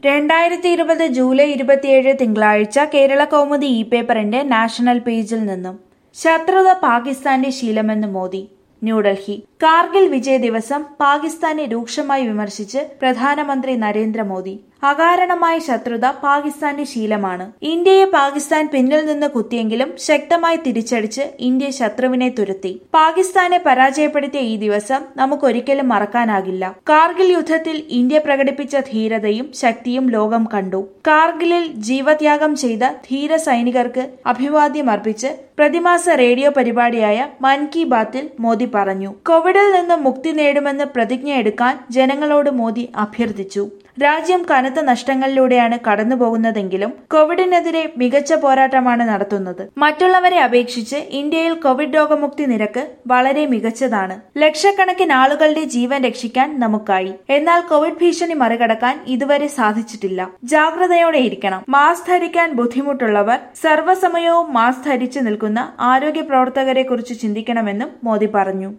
രണ്ടായിരത്തി ഇരുപത് ജൂലൈ ഇരുപത്തിയേഴ് തിങ്കളാഴ്ച കേരള കൗമുദി ഇ പേപ്പറിന്റെ നാഷണൽ പേജിൽ നിന്നും ശത്രുത പാകിസ്ഥാന്റെ ശീലമെന്ന് മോദി ന്യൂഡൽഹി കാർഗിൽ വിജയ ദിവസം പാകിസ്ഥാനെ രൂക്ഷമായി വിമർശിച്ച് പ്രധാനമന്ത്രി നരേന്ദ്രമോദി അകാരണമായ ശത്രുത പാകിസ്ഥാന്റെ ശീലമാണ് ഇന്ത്യയെ പാകിസ്ഥാൻ പിന്നിൽ നിന്ന് കുത്തിയെങ്കിലും ശക്തമായി തിരിച്ചടിച്ച് ഇന്ത്യ ശത്രുവിനെ തുരത്തി പാകിസ്ഥാനെ പരാജയപ്പെടുത്തിയ ഈ ദിവസം നമുക്കൊരിക്കലും മറക്കാനാകില്ല കാർഗിൽ യുദ്ധത്തിൽ ഇന്ത്യ പ്രകടിപ്പിച്ച ധീരതയും ശക്തിയും ലോകം കണ്ടു കാർഗിലിൽ ജീവത്യാഗം ചെയ്ത ധീര സൈനികർക്ക് അഭിവാദ്യം അർപ്പിച്ച് പ്രതിമാസ റേഡിയോ പരിപാടിയായ മൻ കി ബാത്തിൽ മോദി പറഞ്ഞു കോവിഡിൽ നിന്ന് മുക്തി നേടുമെന്ന് പ്രതിജ്ഞയെടുക്കാൻ ജനങ്ങളോട് മോദി അഭ്യർത്ഥിച്ചു രാജ്യം കനത്ത നഷ്ടങ്ങളിലൂടെയാണ് കടന്നുപോകുന്നതെങ്കിലും കോവിഡിനെതിരെ മികച്ച പോരാട്ടമാണ് നടത്തുന്നത് മറ്റുള്ളവരെ അപേക്ഷിച്ച് ഇന്ത്യയിൽ കോവിഡ് രോഗമുക്തി നിരക്ക് വളരെ മികച്ചതാണ് ലക്ഷക്കണക്കിന് ആളുകളുടെ ജീവൻ രക്ഷിക്കാൻ നമുക്കായി എന്നാൽ കോവിഡ് ഭീഷണി മറികടക്കാൻ ഇതുവരെ സാധിച്ചിട്ടില്ല ജാഗ്രതയോടെ ഇരിക്കണം മാസ്ക് ധരിക്കാൻ ബുദ്ധിമുട്ടുള്ളവർ സർവ്വസമയവും മാസ്ക് ധരിച്ചു നിൽക്കുന്ന ആരോഗ്യ പ്രവർത്തകരെ കുറിച്ച് ചിന്തിക്കണമെന്നും മോദി പറഞ്ഞു